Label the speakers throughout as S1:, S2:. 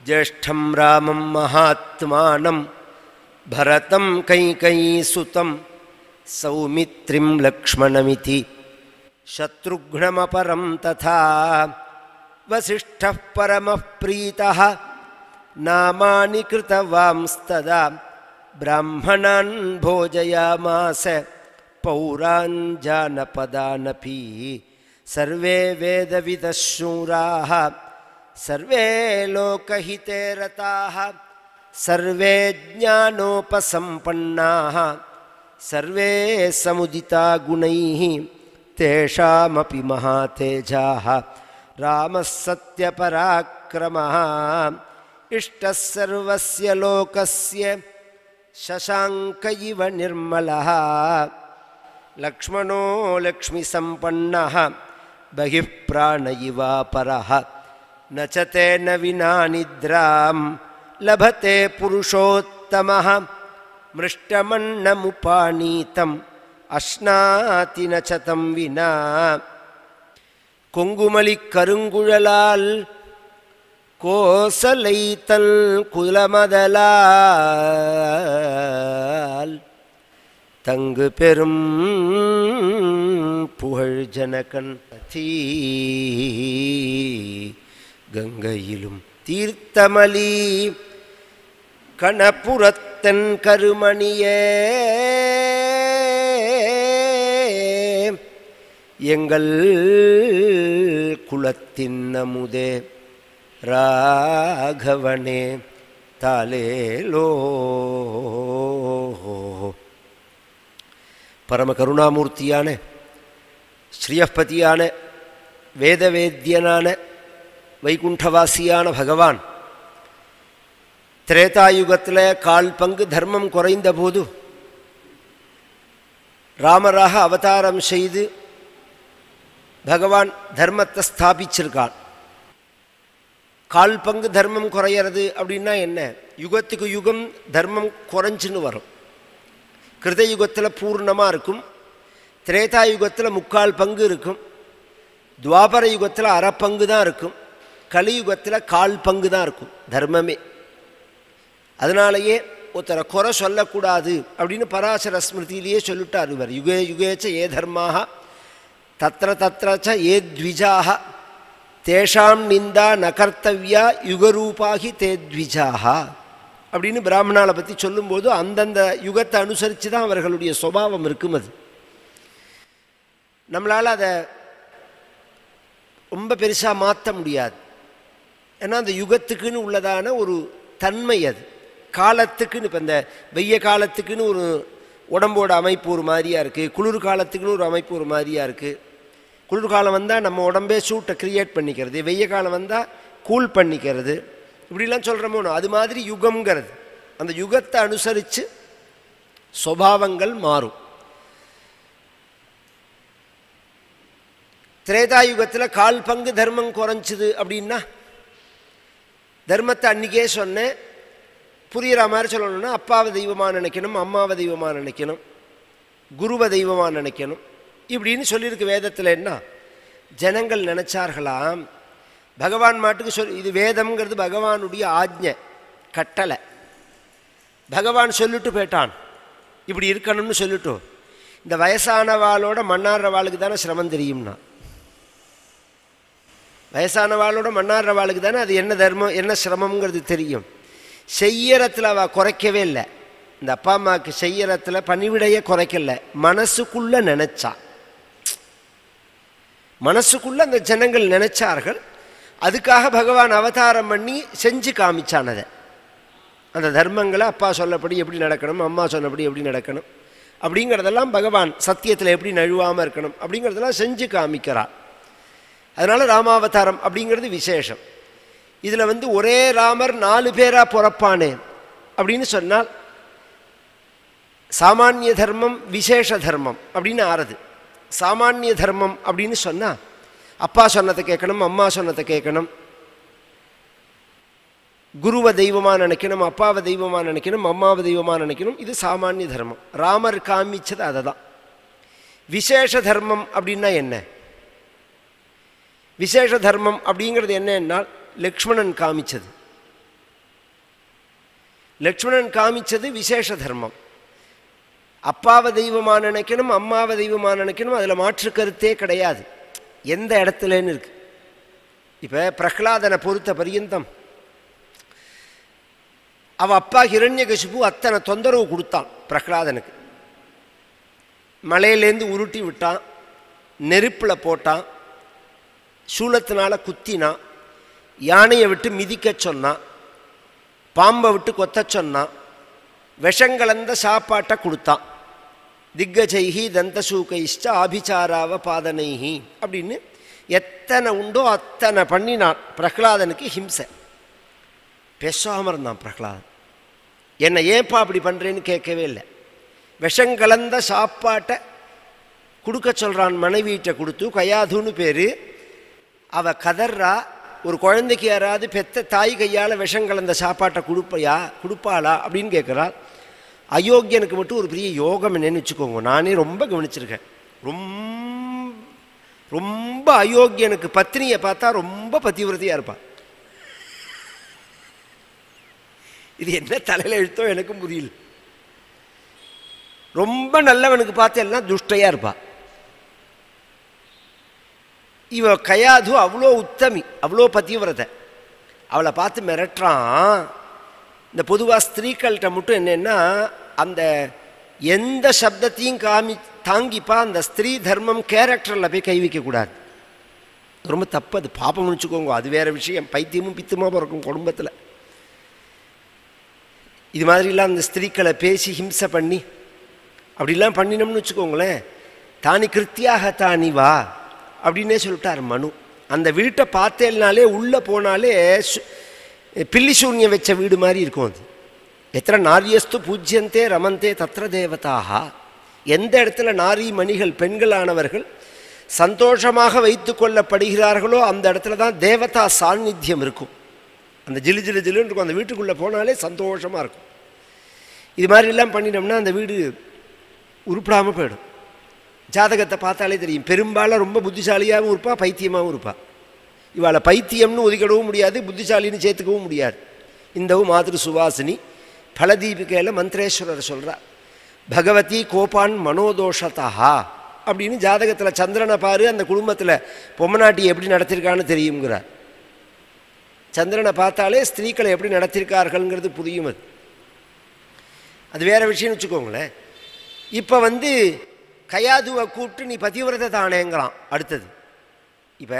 S1: ज्येष्ठं रामं महात्मानं भरतं कैकयीसुतं सौमित्रिं लक्ष्मणमिति शत्रुघ्नमपरं तथा वसिष्ठः परमः प्रीतः नामानि कृतवांस्तदा ब्राह्मणान् भोजयामास पौरान् जानपदानपि सर्वे वेदविदः शूराः सर्वे लोकहिते रताः सर्वे ज्ञानोपसम्पन्नाः सर्वे समुदिता गुणैः तेषामपि महातेजाः रामः सत्यपराक्रमः इष्टः सर्वस्य लोकस्य शशाङ्क इव निर्मलः लक्ष्मणो लक्ष्मीसम्पन्नः बहिः प्राण इवापरः न च तेन विना निद्रां लभते पुरुषोत्तमः मृष्टमन्नमुपानीतम् அஷ்னாதி நச்சதம் வினா கொங்குமலி கருங்குழலால் கோசலைத்தல் குலமதலால் தங்கு பெரும் புகழ் ஜனகன் தீ கங்கையிலும் தீர்த்தமலி கணபுரத்தன் கருமணியே எங்கள் குலத்தின் அமுதே ராகவனே தாலேலோ பரம கருணாமூர்த்தியான ஸ்ரீயப்பதியான வேதவேத்தியனான வைகுண்டவாசியான பகவான் திரேதாயுகத்தில் கால் பங்கு தர்மம் குறைந்த போது ராமராக அவதாரம் செய்து பகவான் தர்மத்தை ஸ்தாபிச்சிருக்கான் கால் பங்கு தர்மம் குறையிறது அப்படின்னா என்ன யுகத்துக்கு யுகம் தர்மம் குறைஞ்சுன்னு வரும் கிருத யுகத்தில் பூர்ணமாக இருக்கும் திரேதா யுகத்தில் முக்கால் பங்கு இருக்கும் துவாபர யுகத்தில் அரை பங்கு தான் இருக்கும் கலியுகத்தில் கால் பங்கு தான் இருக்கும் தர்மமே அதனாலேயே ஒருத்தரை குறை சொல்லக்கூடாது அப்படின்னு பராசர ஸ்மிருதியிலேயே சொல்லிட்டார் இவர் யுகே யுகேச்ச ஏ தர்மாக தத்திர தத்திரச்ச ஏ த்விஜாக தேஷாம் நிந்தா நகர்த்தவ்யா யுகரூபாகி தே த்விஜாக அப்படின்னு பிராமணாவை பற்றி சொல்லும்போது அந்தந்த யுகத்தை அனுசரித்து தான் அவர்களுடைய சுபாவம் இருக்கும் அது நம்மளால் அதை ரொம்ப பெருசாக மாற்ற முடியாது ஏன்னா அந்த யுகத்துக்குன்னு உள்ளதான ஒரு தன்மை அது காலத்துக்குன்னு இப்போ இந்த வெய்ய காலத்துக்குன்னு ஒரு உடம்போட அமைப்பு ஒரு மாதிரியாக இருக்குது குளிர் காலத்துக்குன்னு ஒரு அமைப்பு ஒரு மாதிரியாக இருக்குது குளிர்காலம் வந்தால் நம்ம உடம்பே சூட்டை க்ரியேட் பண்ணிக்கிறது வெய்ய காலம் வந்தால் கூல் பண்ணிக்கிறது இப்படிலாம் சொல்கிறோமோ அது மாதிரி யுகம்ங்கிறது அந்த யுகத்தை அனுசரித்து சுவாவங்கள் மாறும் திரேதாயுகத்தில் கால் பங்கு தர்மம் குறைஞ்சிது அப்படின்னா தர்மத்தை அன்றைக்கே சொன்னேன் புரிகிற மாதிரி சொல்லணும்னா அப்பாவை தெய்வமாக நினைக்கணும் அம்மாவை தெய்வமாக நினைக்கணும் குருவை தெய்வமாக நினைக்கணும் இப்படின்னு சொல்லியிருக்கு வேதத்தில் என்ன ஜனங்கள் நினச்சார்களாம் பகவான் மாட்டுக்கு சொல் இது வேதம்ங்கிறது பகவானுடைய ஆஜ்ஞை கட்டளை பகவான் சொல்லிட்டு போயிட்டான் இப்படி இருக்கணும்னு சொல்லிட்டு இந்த வயசானவாளோட மன்னாடுறவாளுக்கு தானே சிரமம் தெரியும்னா வயசானவாளோட மன்னாடுறவாளுக்கு தானே அது என்ன தர்மம் என்ன சிரமங்கிறது தெரியும் செய்யறத்தில் அவள் குறைக்கவே இல்லை இந்த அப்பா அம்மாவுக்கு செய்யறத்தில் பணிவிடைய குறைக்கல மனசுக்குள்ள நினைச்சா மனசுக்குள்ள அந்த ஜனங்கள் நினைச்சார்கள் அதுக்காக பகவான் அவதாரம் பண்ணி செஞ்சு காமிச்சான் அதை அந்த தர்மங்களை அப்பா சொல்லப்படி எப்படி நடக்கணும் அம்மா சொன்னபடி எப்படி நடக்கணும் அப்படிங்கிறதெல்லாம் பகவான் சத்தியத்தில் எப்படி நழுவாமல் இருக்கணும் அப்படிங்கிறதெல்லாம் செஞ்சு காமிக்கிறார் அதனால் ராமாவதாரம் அப்படிங்கிறது விசேஷம் இதில் வந்து ஒரே ராமர் நாலு பேராக பிறப்பானே அப்படின்னு சொன்னால் சாமானிய தர்மம் விசேஷ தர்மம் அப்படின்னு ஆறுது சாமானிய தர்மம் அப்படின்னு சொன்னால் அப்பா சொன்னதை கேட்கணும் அம்மா சொன்னதை கேட்கணும் குருவை தெய்வமாக நினைக்கணும் அப்பாவை தெய்வமாக நினைக்கணும் அம்மாவை தெய்வமாக நினைக்கணும் இது சாமானிய தர்மம் ராமர் காமிச்சது அதை தான் விசேஷ தர்மம் அப்படின்னா என்ன விசேஷ தர்மம் அப்படிங்கிறது என்னன்னால் லக்ஷ்மணன் காமிச்சது லக்ஷ்மணன் காமிச்சது விசேஷ தர்மம் அப்பாவை தெய்வமாக நினைக்கணும் அம்மாவை தெய்வமாக நினைக்கணும் அதில் மாற்று கருத்தே கிடையாது எந்த இடத்துலன்னு இருக்கு இப்போ பிரஹ்லாதனை பொறுத்த பரியந்தம் அவ அப்பா ஹிரண்யகசிபு அத்தனை தொந்தரவு கொடுத்தான் பிரஹ்லாதனுக்கு மலையிலேருந்து உருட்டி விட்டான் நெருப்பில் போட்டான் சூளத்தினால குத்தினான் யானையை விட்டு மிதிக்க சொன்னான் பாம்பை விட்டு கொத்த சொன்னான் விஷங்கலந்த சாப்பாட்டை கொடுத்தான் திக்கஜைஹி தந்தசூகைஷ்ட ஆபிச்சாராவ பாதனைஹி அப்படின்னு எத்தனை உண்டோ அத்தனை பண்ணினான் பிரஹ்லாதனுக்கு ஹிம்சை பேசாமல் இருந்தான் பிரஹ்லாதன் என்னை ஏன்பா அப்படி பண்ணுறேன்னு கேட்கவே இல்லை விஷங்கலந்த சாப்பாட்டை கொடுக்க சொல்கிறான் மனைவியிட்ட கொடுத்து கயாதுன்னு பேர் அவ கதர்றா ஒரு குழந்தைக்கு யாராவது பெத்த தாய் கையால் விஷம் கலந்த சாப்பாட்டை கொடுப்பையா கொடுப்பாளா அப்படின்னு கேட்குறாள் அயோக்கியனுக்கு மட்டும் ஒரு பெரிய யோகம் என்னன்னு வச்சுக்கோங்க நானே ரொம்ப கவனிச்சிருக்கேன் ரொம்ப ரொம்ப அயோக்கியனுக்கு பத்னியை பார்த்தா ரொம்ப பத்திவிரதையாக இருப்பாள் இது என்ன தலையில் எழுத்தோ எனக்கும் புரியல ரொம்ப நல்லவனுக்கு பார்த்தேன்னா துஷ்டையாக இருப்பாள் இவ கயாது அவ்வளோ உத்தமி அவ்வளோ பத்திவிரதை அவளை பார்த்து மிரட்டுறான் இந்த பொதுவாக ஸ்திரீக்கள்கிட்ட மட்டும் என்னென்னா அந்த எந்த சப்தத்தையும் காமி தாங்கிப்பா அந்த ஸ்திரீ தர்மம் கேரக்டரில் போய் கை வைக்கக்கூடாது ரொம்ப தப்பு அது பாப்பம் வச்சுக்கோங்க அது வேற விஷயம் பைத்தியமும் பித்தமாக பிறக்கும் குடும்பத்தில் இது மாதிரிலாம் அந்த ஸ்திரீக்களை பேசி ஹிம்சை பண்ணி அப்படிலாம் பண்ணினோம்னு வச்சுக்கோங்களேன் தானி கிருத்தியாக தானி வா அப்படின்னே சொல்லிட்டார் மனு அந்த வீட்டை பார்த்தேன்னாலே உள்ளே போனாலே சு- பில்லி சூன்யம் வச்ச வீடு மாதிரி இருக்கும் அது எத்தனை நாரியஸ்து பூஜ்யந்தே ரமந்தே தத்ர தேவதாக எந்த இடத்துல நாரி மணிகள் பெண்களானவர்கள் சந்தோஷமாக வைத்து கொள்ளப்படுகிறார்களோ அந்த இடத்துல தான் தேவதா சாநித்தியம் இருக்கும் அந்த ஜிலு ஜிலு ஜிலுன்னு இருக்கும் அந்த வீட்டுக்குள்ளே போனாலே சந்தோஷமாக இருக்கும் இது மாதிரிலாம் பண்ணினோம்னா அந்த வீடு உருப்படாமல் போயிடும் ஜாதகத்தை பார்த்தாலே தெரியும் பெரும்பாலும் ரொம்ப புத்திசாலியாகவும் இருப்பா பைத்தியமாகவும் இருப்பா இவாளை பைத்தியம்னு ஒதுக்கிடவும் முடியாது புத்திசாலின்னு சேர்த்துக்கவும் முடியாது இந்தவும் மாதிரி சுவாசினி பலதீபிகையில் மந்திரேஸ்வரர் சொல்கிறார் பகவதி கோபான் மனோதோஷதா அப்படின்னு ஜாதகத்தில் சந்திரனை பாரு அந்த குடும்பத்தில் பொம்மநாட்டி எப்படி நடத்திருக்கான்னு தெரியுங்கிறார் சந்திரனை பார்த்தாலே ஸ்திரீக்களை எப்படி நடத்திருக்கார்கள்ங்கிறது புரியும் அது அது வேற விஷயம்னு வச்சுக்கோங்களேன் இப்போ வந்து கயாதுவை கூப்பிட்டு நீ பதிவிரதை தானேங்கிறான் அடுத்தது இப்போ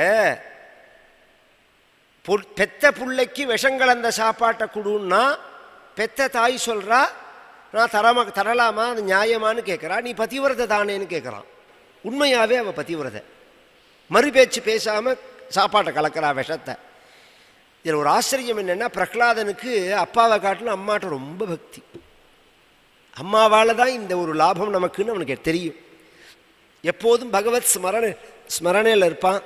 S1: பொ- பெத்த புள்ளைக்கு விஷம் கலந்த சாப்பாட்டை கொடுன்னா பெத்த தாய் சொல்கிறா நான் தரமா தரலாமா அது நியாயமான்னு கேட்குறா நீ பதிவிரதை தானேன்னு கேட்குறான் உண்மையாகவே அவள் பதிவிரதை மறுபேச்சு பேசாமல் சாப்பாட்டை கலக்கிறா விஷத்தை இதில் ஒரு ஆச்சரியம் என்னென்னா பிரகலாதனுக்கு அப்பாவை காட்டிலும் அம்மாட்ட ரொம்ப பக்தி அம்மாவால் தான் இந்த ஒரு லாபம் நமக்குன்னு அவனுக்கு தெரியும் எப்போதும் பகவத் ஸ்மரண ஸ்மரணையில் இருப்பான்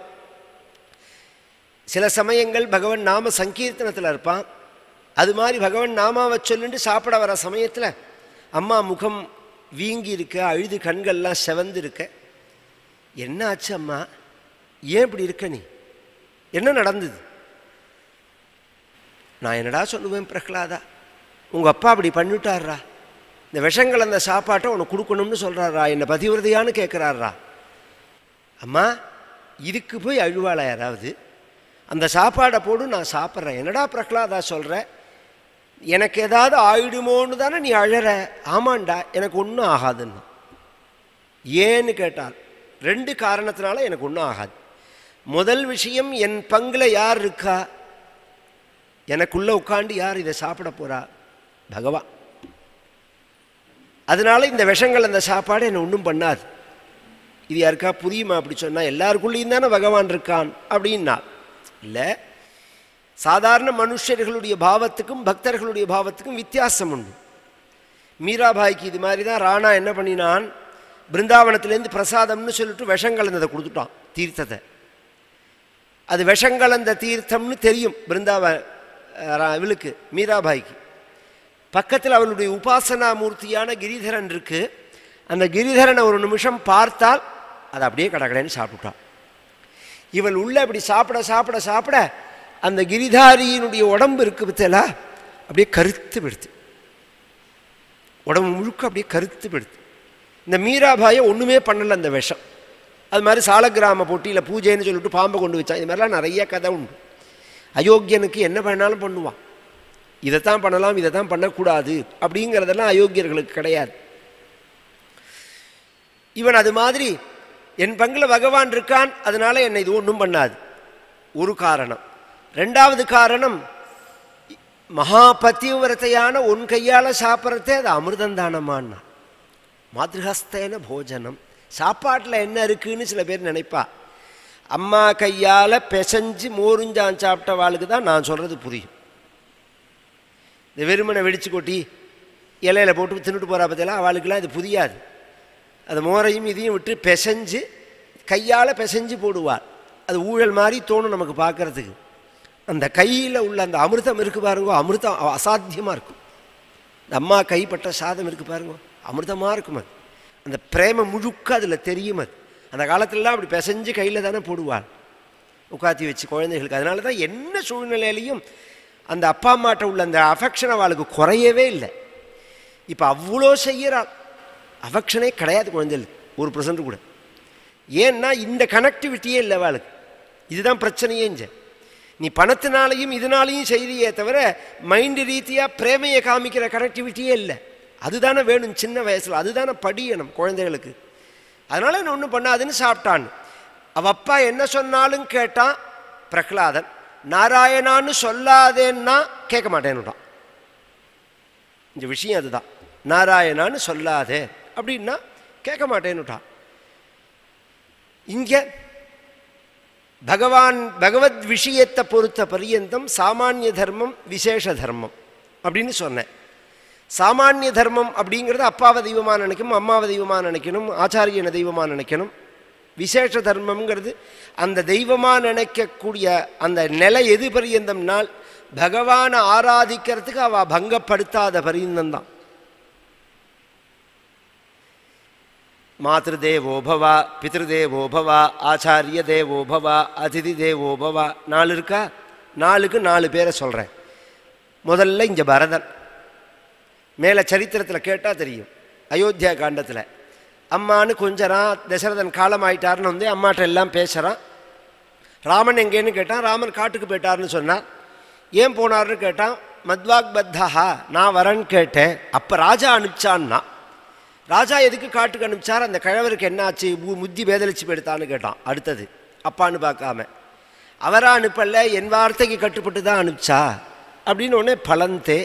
S1: சில சமயங்கள் பகவன் நாம சங்கீர்த்தனத்தில் இருப்பான் அது மாதிரி பகவன் நாமாவை சொல்லிட்டு சாப்பிட வர சமயத்தில் அம்மா முகம் வீங்கி இருக்க அழுது கண்கள்லாம் செவந்து இருக்க என்ன ஆச்சு அம்மா ஏன் இப்படி இருக்க நீ என்ன நடந்தது நான் என்னடா சொல்லுவேன் பிரகலாதா உங்கள் அப்பா அப்படி பண்ணிவிட்டாரா இந்த விஷங்கள் அந்த சாப்பாட்டை உனக்கு கொடுக்கணும்னு சொல்கிறாரா என்னை பதிவிரதையான்னு கேட்குறாரா அம்மா இதுக்கு போய் அழுவாளா யாராவது அந்த சாப்பாடை போடு நான் சாப்பிட்றேன் என்னடா பிரகலாதா சொல்கிற எனக்கு ஏதாவது ஆயிடுமோன்னு தானே நீ அழற ஆமாண்டா எனக்கு ஒன்றும் ஆகாதுன்னு ஏன்னு கேட்டால் ரெண்டு காரணத்தினால எனக்கு ஒன்றும் ஆகாது முதல் விஷயம் என் பங்கில் யார் இருக்கா எனக்குள்ளே உட்காந்து யார் இதை சாப்பிட போகிறா பகவான் அதனால இந்த விஷங்கள் அந்த சாப்பாடு என்னை ஒன்றும் பண்ணாது இது யாருக்கா புரியுமா அப்படி சொன்னால் எல்லாருக்குள்ளேயும் தானே பகவான் இருக்கான் அப்படின்னா இல்லை சாதாரண மனுஷர்களுடைய பாவத்துக்கும் பக்தர்களுடைய பாவத்துக்கும் வித்தியாசம் உண்டு மீராபாய்க்கு இது மாதிரி தான் ராணா என்ன பண்ணினான் பிருந்தாவனத்துலேருந்து பிரசாதம்னு சொல்லிட்டு விஷங்கலந்ததை கொடுத்துட்டான் தீர்த்தத்தை அது விஷங்கலந்த தீர்த்தம்னு தெரியும் பிருந்தாவ அஹ், ரா- இவளுக்கு மீராபாய்க்கு பக்கத்தில் அவளுடைய உபாசனா மூர்த்தியான கிரிதரன் இருக்கு அந்த கிரிதரனை ஒரு நிமிஷம் பார்த்தால் அதை அப்படியே கடகடன்னு சாப்பிட்டுட்டான் இவள் உள்ள அப்படி சாப்பிட சாப்பிட சாப்பிட அந்த கிரிதாரியினுடைய உடம்பு இருக்கு பத்தலா அப்படியே கருத்து விடுத்து உடம்பு முழுக்க அப்படியே கருத்து படுத்து இந்த மீராபாயை ஒன்றுமே பண்ணலை அந்த விஷம் அது மாதிரி சாலக்கிராம போட்டியில் பூஜைன்னு சொல்லிட்டு பாம்பை கொண்டு வச்சான் இது மாதிரிலாம் நிறைய கதை உண்டு அயோக்கியனுக்கு என்ன பண்ணாலும் பண்ணுவான் இதைத்தான் பண்ணலாம் இதை தான் பண்ணக்கூடாது அப்படிங்கிறதெல்லாம் அயோக்கியர்களுக்கு கிடையாது இவன் அது மாதிரி என் பங்கில் பகவான் இருக்கான் அதனால என்னை இது ஒன்றும் பண்ணாது ஒரு காரணம் ரெண்டாவது காரணம் மகா பத்தியவரத்தையான உன் கையால் சாப்பிட்றதே அது அமிர்தந்தானமான்னா மாதிருஹஸ்தேன போஜனம் சாப்பாட்டில் என்ன இருக்குன்னு சில பேர் நினைப்பா அம்மா கையால் பிசைஞ்சு மோருஞ்சான் சாப்பிட்ட வாளுக்கு தான் நான் சொல்கிறது புரியும் இந்த வெறுமனை வெடிச்சு கொட்டி இலையில போட்டு தின்னுட்டு போகிறா பற்றியெல்லாம் அவளுக்கெல்லாம் இது புரியாது அது மோரையும் இதையும் விட்டு பிசைஞ்சு கையால் பிசைஞ்சு போடுவாள் அது ஊழல் மாதிரி தோணும் நமக்கு பார்க்கறதுக்கு அந்த கையில் உள்ள அந்த அமிர்தம் இருக்கு பாருங்க அமிர்தம் அசாத்தியமாக இருக்கும் இந்த அம்மா கைப்பட்ட சாதம் இருக்கு பாருங்க அமிர்தமாக இருக்கும் அது அந்த பிரேம முழுக்க அதில் தெரியும் அது அந்த காலத்துலலாம் அப்படி பிசைஞ்சு கையில் தானே போடுவாள் உட்காத்தி வச்சு குழந்தைகளுக்கு அதனால தான் என்ன சூழ்நிலையிலையும் அந்த அப்பா அம்மாட்ட உள்ள அந்த அஃபெக்ஷன் அவளுக்கு குறையவே இல்லை இப்போ அவ்வளோ செய்கிறாள் அஃபெக்ஷனே கிடையாது குழந்தைகளுக்கு ஒரு பர்சன்ட் கூட ஏன்னா இந்த கனெக்டிவிட்டியே இல்லை அவளுக்கு இதுதான் பிரச்சனையே இஞ்ச நீ பணத்தினாலையும் இதனாலையும் செய்தியே தவிர மைண்டு ரீதியாக பிரேமையை காமிக்கிற கனெக்டிவிட்டியே இல்லை அதுதானே வேணும் சின்ன வயசில் அதுதானே படியணும் குழந்தைகளுக்கு அதனால என்ன ஒன்றும் பண்ணாதுன்னு சாப்பிட்டான் அவ அப்பா என்ன சொன்னாலும் கேட்டான் பிரகலாதன் நாராயணான்னு சொல்லாதேன்னா கேட்க மாட்டேன்னுட்டான் இந்த விஷயம் அதுதான் நாராயணான்னு சொல்லாதே அப்படின்னா கேட்க மாட்டேன்னுட்டான் இங்கே பகவான் பகவத் விஷயத்தை பொறுத்த பரியந்தம் சாமானிய தர்மம் விசேஷ தர்மம் அப்படின்னு சொன்னேன் சாமானிய தர்மம் அப்படிங்கிறது அப்பாவை தெய்வமாக நினைக்கணும் அம்மாவை தெய்வமாக நினைக்கணும் ஆச்சாரியனை தெய்வமாக நினைக்கணும் விசேஷ தர்மம்ங்கிறது அந்த தெய்வமாக நினைக்கக்கூடிய அந்த நிலை எது பரியந்தம்னால் பகவானை ஆராதிக்கிறதுக்கு அவ பங்கப்படுத்தாத பரியந்தம் தான் மாதேவோ பவா பிதிருதேவோ பவா ஆச்சாரிய தேவோ பவா அதிதி தேவோ பவா நாலு இருக்கா நாலுக்கு நாலு பேரை சொல்கிறேன் முதல்ல இங்கே பரதன் மேலே சரித்திரத்தில் கேட்டால் தெரியும் அயோத்தியா காண்டத்தில் அம்மானு கொஞ்சறான் தசரதன் காலம் ஆயிட்டாருன்னு வந்து அம்மாட்ட எல்லாம் பேசுகிறான் ராமன் எங்கேன்னு கேட்டான் ராமன் காட்டுக்கு போயிட்டாருன்னு சொன்னான் ஏன் போனார்னு கேட்டான் மத்வாக் பத்தஹா நான் வரேன்னு கேட்டேன் அப்போ ராஜா அனுப்பிச்சான்னா ராஜா எதுக்கு காட்டுக்கு அனுப்பிச்சார் அந்த கிழவருக்கு என்னாச்சு மு- முத்தி வேதலிச்சு போயிடுத்தான்னு கேட்டான் அடுத்தது அப்பான்னு பார்க்காம அவரா அனுப்பல என் வார்த்தைக்கு கட்டுப்பட்டு தான் அனுப்பிச்சா அப்படின்னு உடனே பலந்தே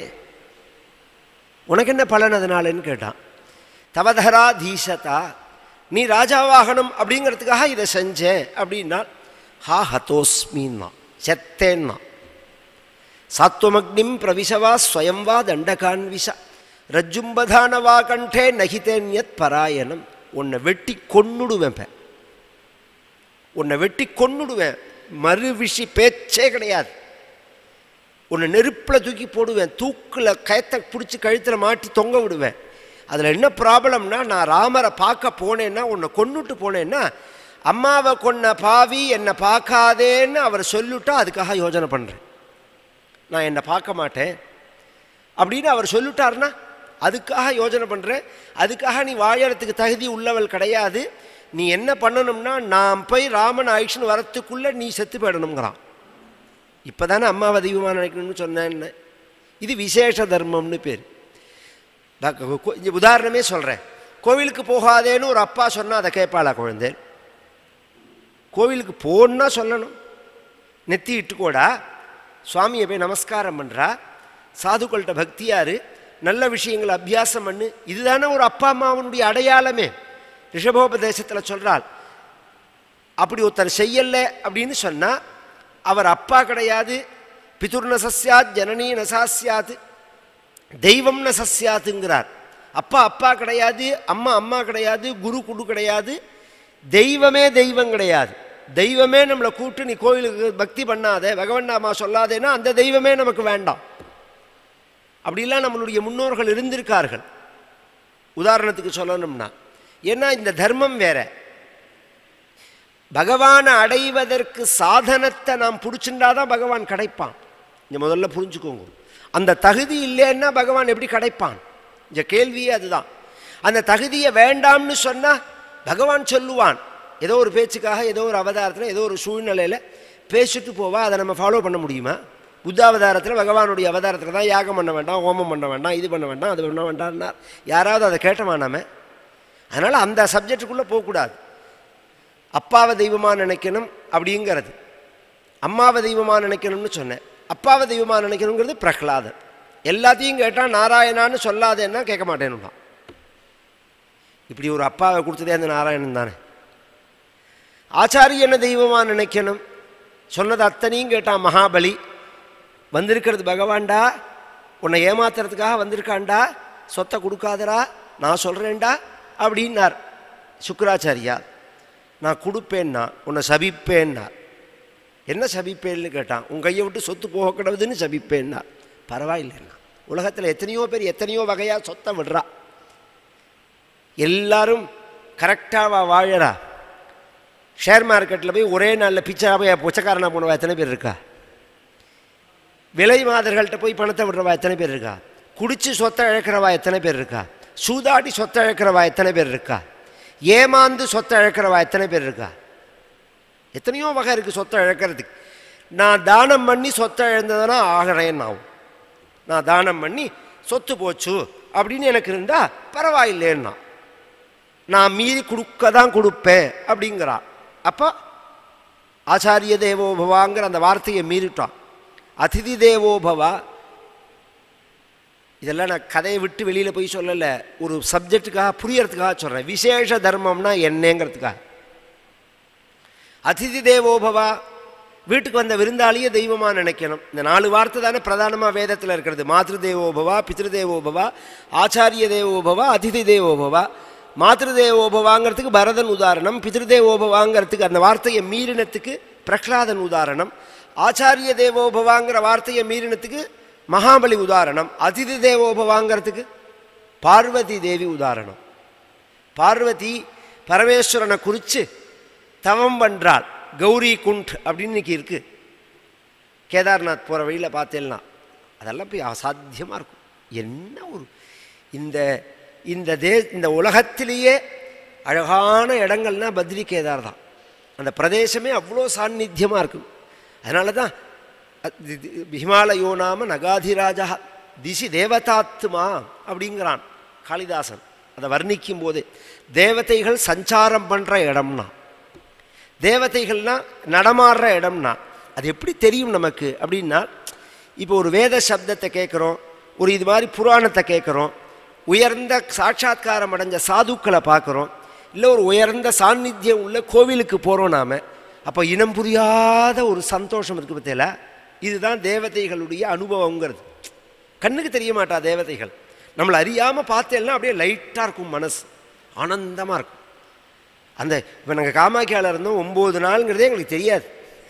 S1: உனக்கு என்ன பலன் அதனாலன்னு கேட்டான் தவதரா தீசதா நீ ராஜாவாகணும் அப்படிங்கிறதுக்காக இதை செஞ்சேன் அப்படின்னா ஹா ஹதோஸ்மின்னா செத்தேன்னா சாத்வமக்னிம் பிரவிசவா ஸ்வயம் வா தண்டகான்விஷ ரஜ்ஜும்பதானவா கண்டே நகிதேன்யத் பராயணம் உன்னை வெட்டி கொன்னுடுவேன் இப்ப. உன்னை வெட்டி கொன்னுடுவேன் மறு விஷி பேச்சே கிடையாது உன்னை நெருப்பில் தூக்கி போடுவேன் தூக்கில் கயத்தை பிடிச்சி கழுத்தில் மாட்டி தொங்க விடுவேன் அதில் என்ன ப்ராப்ளம்னா நான் ராமரை பார்க்க போனேன்னா உன்னை கொன்னுட்டு போனேன்னா அம்மாவை கொன்ன பாவி என்னை பார்க்காதேன்னு அவர் சொல்லிட்டா அதுக்காக யோசனை பண்ணுறேன் நான் என்னை பார்க்க மாட்டேன் அப்படின்னு அவர் சொல்லிட்டாருன்னா அதுக்காக யோசனை பண்ணுறேன் அதுக்காக நீ வாழறதுக்கு தகுதி உள்ளவள் கிடையாது நீ என்ன பண்ணணும்னா நான் போய் ராமன் ஆயுஷ்னு வரத்துக்குள்ளே நீ செத்து போயிடணுங்கிறான் இப்போ தானே அம்மாவை தெய்வமாக நினைக்கணும்னு சொன்னேன்னு இது விசேஷ தர்மம்னு பேர் நான் கொ- கொ- இங்க உதாரணமே சொல்கிறேன் கோவிலுக்கு போகாதேன்னு ஒரு அப்பா சொன்னால் அதை கேட்பாளா குழந்தை கோவிலுக்கு போன்னா சொல்லணும் நெத்தி இட்டுக்கோடா சுவாமியை போய் நமஸ்காரம் பண்ணுறா சாதுக்கள்கிட்ட பக்தியாரு நல்ல விஷயங்களை அபியாசம் பண்ணு இதுதானே ஒரு அப்பா அம்மாவனுடைய அடையாளமே ரிஷபோபதேசத்தில் சொல்கிறாள் அப்படி ஒருத்தர் செய்யல அப்படின்னு சொன்னால் அவர் அப்பா கிடையாது பிதுர் நசஸ்யாத் ஜனனி நசாஸ்யாத் தெய்வம் நசஸ்யாத்துங்கிறார் அப்பா அப்பா கிடையாது அம்மா அம்மா கிடையாது குரு குடு கிடையாது தெய்வமே தெய்வம் கிடையாது தெய்வமே நம்மளை கூப்பிட்டு நீ கோயிலுக்கு பக்தி பண்ணாதே பகவன் நாமா சொல்லாதேன்னா அந்த தெய்வமே நமக்கு வேண்டாம் அப்படிலாம் நம்மளுடைய முன்னோர்கள் இருந்திருக்கார்கள் உதாரணத்துக்கு சொல்லணும்னா ஏன்னா இந்த தர்மம் வேற பகவானை அடைவதற்கு சாதனத்தை நாம் பிடிச்சிருந்தாதான் பகவான் கிடைப்பான் இங்க முதல்ல புரிஞ்சுக்கோங்க அந்த தகுதி இல்லைன்னா பகவான் எப்படி கிடைப்பான் இந்த கேள்வியே அதுதான் அந்த தகுதியை வேண்டாம்னு சொன்னா பகவான் சொல்லுவான் ஏதோ ஒரு பேச்சுக்காக ஏதோ ஒரு அவதாரத்தில் ஏதோ ஒரு சூழ்நிலையில் பேசிட்டு போவா அதை நம்ம ஃபாலோ பண்ண முடியுமா புத்தாவதாரத்தில் பகவானுடைய அவதாரத்தில் தான் யாகம் பண்ண வேண்டாம் ஹோமம் பண்ண வேண்டாம் இது பண்ண வேண்டாம் அது பண்ண வேண்டாம்னா யாராவது அதை கேட்டோமா நாம அதனால் அந்த சப்ஜெக்டுக்குள்ளே போகக்கூடாது அப்பாவை தெய்வமாக நினைக்கணும் அப்படிங்கிறது அம்மாவை தெய்வமாக நினைக்கணும்னு சொன்னேன் அப்பாவை தெய்வமாக நினைக்கணுங்கிறது பிரகலாதன் எல்லாத்தையும் கேட்டால் நாராயணான்னு சொல்லாதேன்னா கேட்க மாட்டேன்னுமா இப்படி ஒரு அப்பாவை கொடுத்ததே அந்த நாராயணன் தானே ஆச்சாரியனை தெய்வமாக நினைக்கணும் சொன்னது அத்தனையும் கேட்டான் மகாபலி வந்திருக்கிறது பகவான்டா உன்னை ஏமாத்துறதுக்காக வந்திருக்கான்டா சொத்தை கொடுக்காதடா நான் சொல்கிறேன்டா அப்படின்னார் சுக்கராச்சாரியா நான் கொடுப்பேன்னா உன்னை சபிப்பேன்னா என்ன சபிப்பேன்னு கேட்டான் உன் கையை விட்டு சொத்து போக கிடவுதுன்னு சபிப்பேன்னா பரவாயில்லைன்னா உலகத்தில் எத்தனையோ பேர் எத்தனையோ வகையாக சொத்தை விடுறா எல்லாரும் கரெக்டாக வாழறா ஷேர் மார்க்கெட்டில் போய் ஒரே நாளில் பிச்சை போய் புச்சக்காரனா போனவா எத்தனை பேர் இருக்கா விலை மாதர்கள்ட்ட போய் பணத்தை விடுறவா எத்தனை பேர் இருக்கா குடிச்சு சொத்தை இழக்கிறவா எத்தனை பேர் இருக்கா சூதாடி சொத்தை இழக்கிறவா எத்தனை பேர் இருக்கா ஏமாந்து சொத்தை இழக்கிறவா எத்தனை பேர் இருக்கா எத்தனையோ வகை இருக்குது சொத்தை இழக்கிறதுக்கு நான் தானம் பண்ணி சொத்தை இழந்ததுன்னா ஆகிறேன் ஆகும் நான் தானம் பண்ணி சொத்து போச்சு அப்படின்னு எனக்கு இருந்தால் பரவாயில்லைன்னா நான் மீறி கொடுக்க தான் கொடுப்பேன் அப்படிங்கிறான் அப்போ ஆச்சாரிய தேவோபவாங்கிற அந்த வார்த்தையை மீறிட்டான் அதிதி தேவோபவா இதெல்லாம் நான் கதையை விட்டு வெளியில் போய் சொல்லலை ஒரு சப்ஜெக்டுக்காக புரியறதுக்காக சொல்கிறேன் விசேஷ தர்மம்னா என்னங்கிறதுக்காக அதிதி தேவோபவா வீட்டுக்கு வந்த விருந்தாளியை தெய்வமாக நினைக்கணும் இந்த நாலு வார்த்தை தானே பிரதானமாக வேதத்தில் இருக்கிறது மாத்ரு தேவோபவா பித்ரு தேவோபவா ஆச்சாரிய தேவோபவா அதிதி தேவோபவா மாத்ரு தேவோபவாங்கிறதுக்கு பரதன் உதாரணம் பித்ருதேவோபவாங்கிறதுக்கு அந்த வார்த்தையை மீறினத்துக்கு பிரகலாதன் உதாரணம் ஆச்சாரிய தேவோபவாங்கிற வார்த்தையை மீறினத்துக்கு மகாபலி உதாரணம் அதிதி தேவோபவாங்கிறதுக்கு பார்வதி தேவி உதாரணம் பார்வதி பரமேஸ்வரனை குறித்து தவம் பண்ணுறாள் கௌரி குண்ட் அப்படின்னு இன்னைக்கு இருக்கு கேதார்நாத் போகிற வழியில் பார்த்தேன்னா அதெல்லாம் போய் அசாத்தியமாக இருக்கும் என்ன ஒரு இந்த இந்த தே இந்த உலகத்திலேயே அழகான இடங்கள்னா பத்ரி கேதார் தான் அந்த பிரதேசமே அவ்வளோ சாநித்தியமாக இருக்கும் அதனால தான் ஹிமாலயோ நாம நகாதிராஜா திசி தேவதாத்மா அப்படிங்கிறான் காளிதாசன் அதை வர்ணிக்கும் போது தேவதைகள் சஞ்சாரம் பண்ணுற இடம்னா தேவதைகள்னா நடமாடுற இடம்னா அது எப்படி தெரியும் நமக்கு அப்படின்னா இப்போ ஒரு வேத சப்தத்தை கேட்குறோம் ஒரு இது மாதிரி புராணத்தை கேட்குறோம் உயர்ந்த சாட்சாத்காரம் அடைஞ்ச சாதுக்களை பார்க்குறோம் இல்லை ஒரு உயர்ந்த சாநித்தியம் உள்ள கோவிலுக்கு போகிறோம் நாம் அப்போ இனம் புரியாத ஒரு சந்தோஷம் இருக்குது பற்றியில இதுதான் தேவதைகளுடைய அனுபவங்கிறது கண்ணுக்கு தெரிய மாட்டா தேவதைகள் நம்மளை அறியாமல் பார்த்தேன்னா அப்படியே லைட்டாக இருக்கும் மனசு ஆனந்தமாக இருக்கும் அந்த இப்போ நாங்கள் காமாக்கியாவில் இருந்தோம் ஒம்பது நாளுங்கிறதே எங்களுக்கு தெரியாது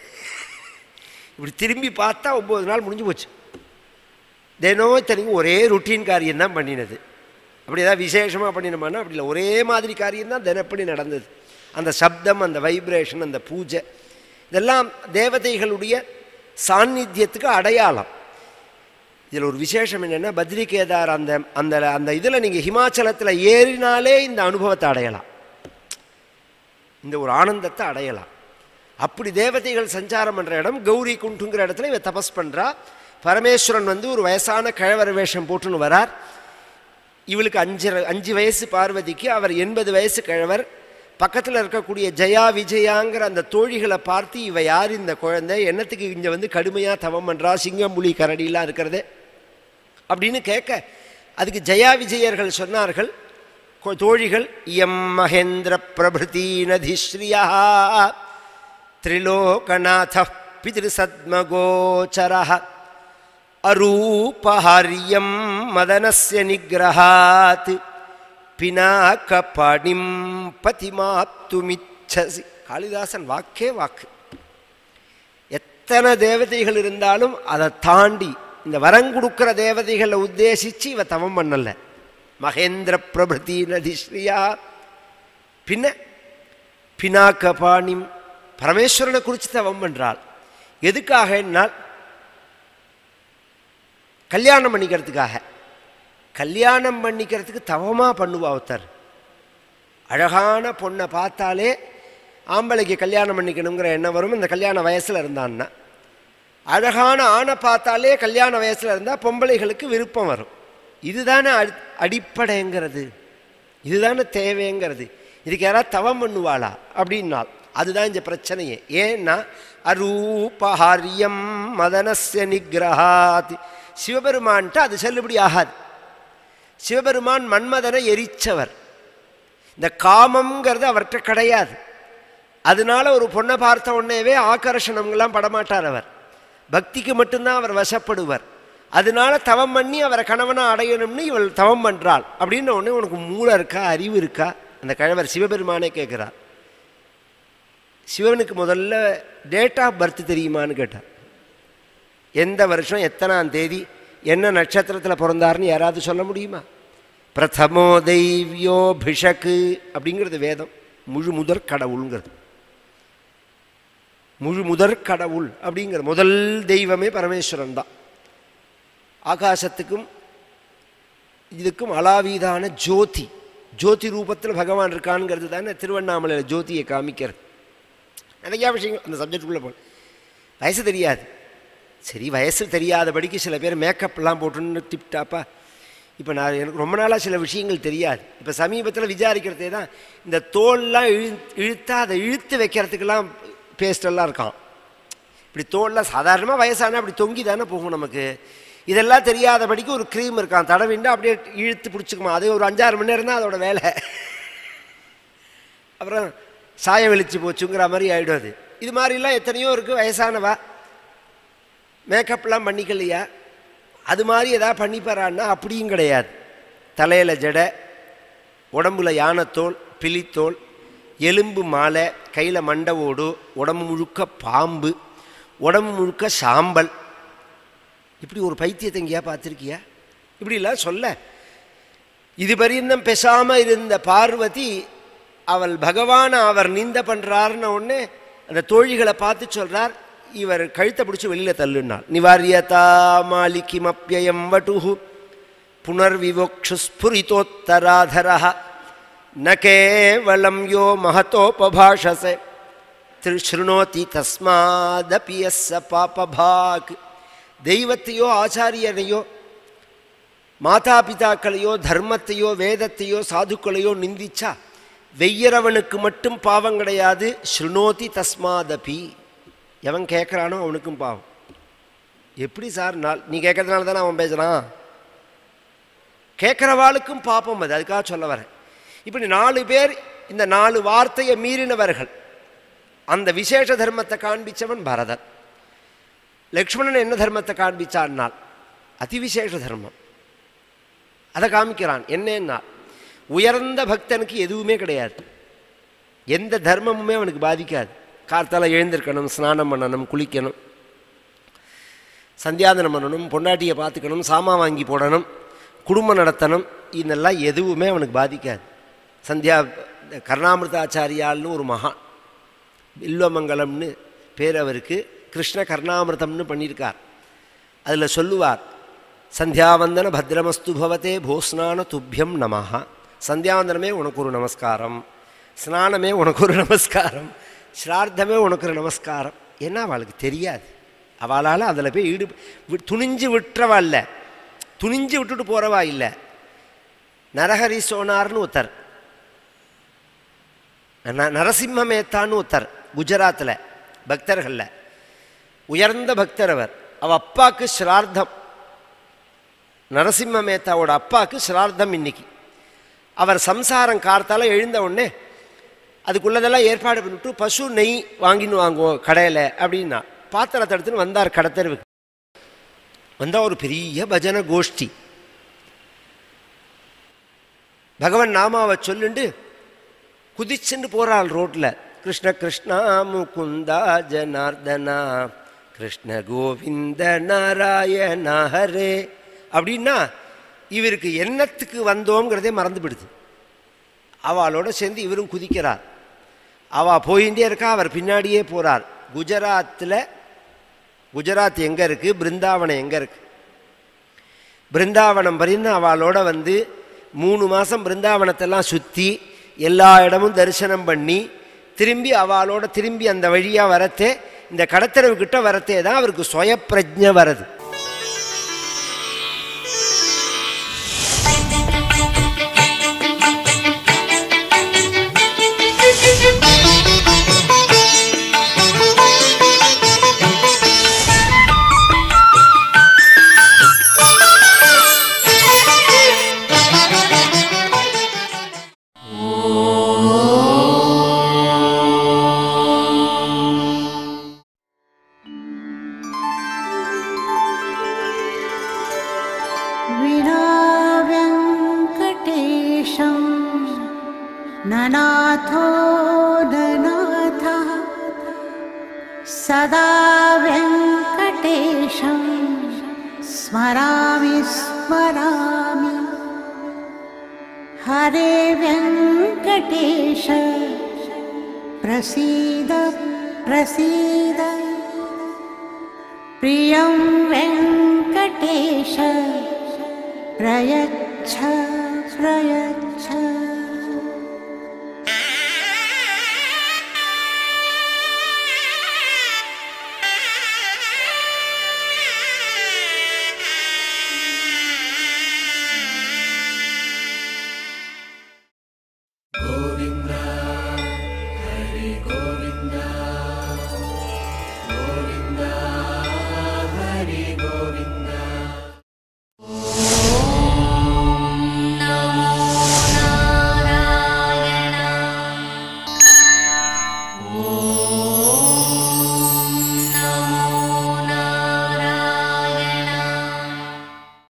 S1: இப்படி திரும்பி பார்த்தா ஒம்பது நாள் முடிஞ்சு போச்சு தினம் இத்தனைக்கும் ஒரே ருட்டீன் காரியம் தான் பண்ணினது அப்படி ஏதாவது விசேஷமாக பண்ணினோம்னா அப்படி இல்லை ஒரே மாதிரி காரியம் தான் தினப்படி நடந்தது அந்த சப்தம் அந்த வைப்ரேஷன் அந்த பூஜை இதெல்லாம் தேவதைகளுடைய சாநித்தியத்துக்கு அடையாளம் இதில் ஒரு விசேஷம் என்னென்னா பத்ரி கேதார் அந்த அந்த அந்த இதில் நீங்கள் ஹிமாச்சலத்தில் ஏறினாலே இந்த அனுபவத்தை அடையலாம் இந்த ஒரு ஆனந்தத்தை அடையலாம் அப்படி தேவதைகள் சஞ்சாரம் பண்ணுற இடம் கௌரி குண்டுங்கிற இடத்துல இவ தபஸ் பண்ணுறா பரமேஸ்வரன் வந்து ஒரு வயசான கழவர வேஷம் போட்டுன்னு வரார் இவளுக்கு அஞ்சு அஞ்சு வயசு பார்வதிக்கு அவர் எண்பது வயசு கிழவர் பக்கத்தில் இருக்கக்கூடிய ஜெயா விஜயாங்கிற அந்த தோழிகளை பார்த்து இவ யார் இந்த குழந்தை என்னத்துக்கு இங்கே வந்து கடுமையாக தவம் பண்ணுறா சிங்கம் புலி கரடிலாம் இருக்கிறது அப்படின்னு கேட்க அதுக்கு ஜெயா விஜயர்கள் சொன்னார்கள் கொ- தோழிகள் இயம் மகேந்திர பிரபிருதி நதிஸ்ரீயா திரிலோகநாத பிதிருசத்மகோச்சர அரூபஹாரியம் மதனஸ்ய நிகிரகாத் பினாக்கபாணிம் பதிமாப்துமிச்சசி காளிதாசன் வாக்கே வாக்கு எத்தனை தேவதைகள் இருந்தாலும் அதை தாண்டி இந்த வரம் கொடுக்குற தேவதைகளை உத்தேசித்து இவ தவம் பண்ணல மகேந்திர பிரபிருதி நதிஸ்ரீயா பின்ன பினாக்கபாணிம் பரமேஸ்வரனை குறித்து தவம் பண்ணுறாள் எதுக்காக என்னால் கல்யாணம் பண்ணிக்கிறதுக்காக கல்யாணம் பண்ணிக்கிறதுக்கு தவமாக பண்ணுவா ஒருத்தர் அழகான பொண்ணை பார்த்தாலே ஆம்பளைக்கு கல்யாணம் பண்ணிக்கணுங்கிற எண்ணம் வரும் இந்த கல்யாண வயசில் இருந்தான்னா அழகான ஆணை பார்த்தாலே கல்யாண வயசில் இருந்தால் பொம்பளைகளுக்கு விருப்பம் வரும் இதுதானே அடி அடிப்படைங்கிறது இதுதானே தேவைங்கிறது இதுக்கு யாராவது தவம் பண்ணுவாளா அப்படின்னால் அதுதான் இந்த பிரச்சனையே ஏன்னா அரூபஹாரியம் மதனஸ்ய நிகிரகாத் சிவபெருமான்ட்டு அது செல்லுபடி ஆகாது சிவபெருமான் மன்மதனை எரிச்சவர் இந்த காமம்ங்கிறது அவர்கிட்ட கிடையாது அதனால ஒரு பொண்ணை பார்த்த உடனேவே ஆக்கர்ஷணம்லாம் படமாட்டார் அவர் பக்திக்கு மட்டும்தான் அவர் வசப்படுவர் அதனால தவம் பண்ணி அவரை கணவனை அடையணும்னு இவள் தவம் பண்ணுறாள் அப்படின்ன உடனே உனக்கு மூளை இருக்கா அறிவு இருக்கா அந்த கழவர் சிவபெருமானே கேட்குறார் சிவனுக்கு முதல்ல டேட் ஆஃப் பர்த் தெரியுமான்னு கேட்டார் எந்த வருஷம் எத்தனாம் தேதி என்ன நட்சத்திரத்தில் பிறந்தார்னு யாராவது சொல்ல முடியுமா பிரதமோ தெய்வியோ பிஷக்கு அப்படிங்கிறது வேதம் முழு முதற் கடவுளுங்கிறது முழு முதற் கடவுள் அப்படிங்கிற முதல் தெய்வமே பரமேஸ்வரன் தான் ஆகாசத்துக்கும் இதுக்கும் அலாவீதான ஜோதி ஜோதி ரூபத்தில் பகவான் இருக்கான்ங்கிறது தானே திருவண்ணாமலையில் ஜோதியை காமிக்கிறது நிறையா விஷயங்கள் அந்த சப்ஜெக்டுக்குள்ளே போ வயசு தெரியாது சரி வயசு தெரியாதபடிக்கு சில பேர் மேக்கப்லாம் போட்டுன்னு டிப்டாப்பா இப்போ நான் எனக்கு ரொம்ப நாளாக சில விஷயங்கள் தெரியாது இப்போ சமீபத்தில் விசாரிக்கிறதே தான் இந்த தோல்லாம் இழு இழுத்தா அதை இழுத்து வைக்கிறதுக்கெல்லாம் பேஸ்டெல்லாம் இருக்கான் இப்படி தோல்லாம் சாதாரணமாக வயசானா அப்படி தொங்கி தானே போகும் நமக்கு இதெல்லாம் தெரியாதபடிக்கு ஒரு க்ரீம் இருக்கான் தடவிண்டா அப்படியே இழுத்து பிடிச்சிக்குமா அது ஒரு அஞ்சாறு மணி நேரம் தான் அதோட வேலை அப்புறம் சாயம் வெளிச்சு போச்சுங்கிற மாதிரி ஆகிடும் அது இது மாதிரிலாம் எத்தனையோ இருக்குது வயசானவா மேக்கப்லாம் பண்ணிக்கலையா அது மாதிரி எதாவது பண்ணிப்பாரான்னா அப்படியும் கிடையாது தலையில் ஜடை உடம்புல யானைத்தோல் பிலித்தோல் எலும்பு மாலை கையில் மண்டை ஓடு உடம்பு முழுக்க பாம்பு உடம்பு முழுக்க சாம்பல் இப்படி ஒரு பைத்தியத்தை எங்கேயா பார்த்துருக்கியா இப்படிலாம் சொல்ல இது பரியந்தம் பெசாமல் இருந்த பார்வதி அவள் பகவானை அவர் நிந்த பண்ணுறாருன்ன உடனே அந்த தோழிகளை பார்த்து சொல்கிறார் இவர் கழுத்தை பிடிச்சி வெளியில் தள்ளுனார் நிவாரியதா மாலிகிமப்பியம் வட்டுஹு புனர்விவோக்ஷுஸ்புரிதோத்தராதரா ந கேவலம் யோ மகத்தோபபாஷசே திருஷ்ருணோதி தஸ்மாதபி எஸ் பாபபாக் தெய்வத்தையோ ஆச்சாரியனையோ மாதா பிதாக்களையோ தர்மத்தையோ வேதத்தையோ சாதுக்களையோ நிந்திச்சா வெய்யறவனுக்கு மட்டும் பாவம் கிடையாது ஸ்ருணோதி தஸ்மாதபி எவன் கேட்குறானோ அவனுக்கும் பாவம் எப்படி சார் நாள் நீ கேட்கறதுனால தானே அவன் பேசுகிறான் கேட்குறவாளுக்கும் பாப்பம் அது அதுக்காக சொல்ல வரேன் இப்படி நாலு பேர் இந்த நாலு வார்த்தையை மீறினவர்கள் அந்த விசேஷ தர்மத்தை காண்பிச்சவன் பரதன் லக்ஷ்மணன் என்ன தர்மத்தை காண்பிச்சான்னால் அதிவிசேஷ தர்மம் அதை காமிக்கிறான் என்னன்னா உயர்ந்த பக்தனுக்கு எதுவுமே கிடையாது எந்த தர்மமுமே அவனுக்கு பாதிக்காது கார்த்தால எழுந்திருக்கணும் ஸ்நானம் பண்ணணும் குளிக்கணும் சந்தியாதனம் பண்ணணும் பொண்டாட்டியை பார்த்துக்கணும் சாமான் வாங்கி போடணும் குடும்பம் நடத்தணும் இதெல்லாம் எதுவுமே அவனுக்கு பாதிக்காது சந்தியா கருணாமிருதாச்சாரியால்னு ஒரு மகான் வில்வமங்கலம்னு பேர் அவருக்கு கிருஷ்ண கர்ணாமிருதம்னு பண்ணியிருக்கார் அதில் சொல்லுவார் சந்தியாவந்தன பத்ரமஸ்து பவதே போஸ்நான துப்பியம் நமஹா சந்தியாவந்தனமே உனக்கு ஒரு நமஸ்காரம் ஸ்நானமே உனக்கு ஒரு நமஸ்காரம் ஸ்ரார்த்தமே உனக்கு ஒரு நமஸ்காரம் ஏன்னா அவளுக்கு தெரியாது அவளால் அதில் போய் ஈடு வி- துணிஞ்சு விட்டுறவா இல்லை துணிஞ்சு விட்டுட்டு போகிறவா இல்லை நரஹரி சோனார்னு ஒருத்தர் ந- நரசிம்ம மேத்தான்னு ஒருத்தர் குஜராத்தில் பக்தர்களில் உயர்ந்த பக்தர் அவர் அவ அப்பாவுக்கு ஸ்ரார்த்தம் நரசிம்ம மேத்தாவோட அப்பாவுக்கு ஸ்ரார்த்தம் இன்னைக்கு அவர் சம்சாரம் கார்த்தால எழுந்த உடனே அதுக்குள்ளதெல்லாம் ஏற்பாடு பண்ணிவிட்டு பசு நெய் வாங்கின்னு வாங்குவோம் கடையில் அப்படின்னா பாத்திரத்தை எடுத்துன்னு வந்தார் கடத்தெருவுக்கு வந்தால் ஒரு பெரிய பஜனை கோஷ்டி பகவன் நாமாவை சொல்லுண்டு குதிச்சுண்டு போகிறாள் ரோட்டில் கிருஷ்ண கிருஷ்ணா முகுந்தா ஜனார்தனா கிருஷ்ண கோவிந்த நாராயண ஹரே அப்படின்னா இவருக்கு என்னத்துக்கு வந்தோங்கிறதே மறந்துவிடுது அவளோட சேர்ந்து இவரும் குதிக்கிறார் அவள் போயிட்டே இருக்கா அவர் பின்னாடியே போகிறார் குஜராத்தில் குஜராத் எங்கே இருக்குது பிருந்தாவனம் எங்கே இருக்குது பிருந்தாவனம் பரிந்து அவளோட வந்து மூணு மாதம் பிருந்தாவனத்தெல்லாம் சுற்றி எல்லா இடமும் தரிசனம் பண்ணி திரும்பி அவளோட திரும்பி அந்த வழியாக வரத்தே இந்த கடத்தரவு கிட்ட வரத்தே தான் அவருக்கு சுயப்பிரஜை வருது
S2: विना व्यङ्कटेशं ननाथो ननाथः सदा व्यङ्कटेशं स्मरामि स्मरामि हरे व्यङ्कटेश प्रसीद प्रसीद प्रियं वेङ्कटेश प्रयच्छ प्रयच्छ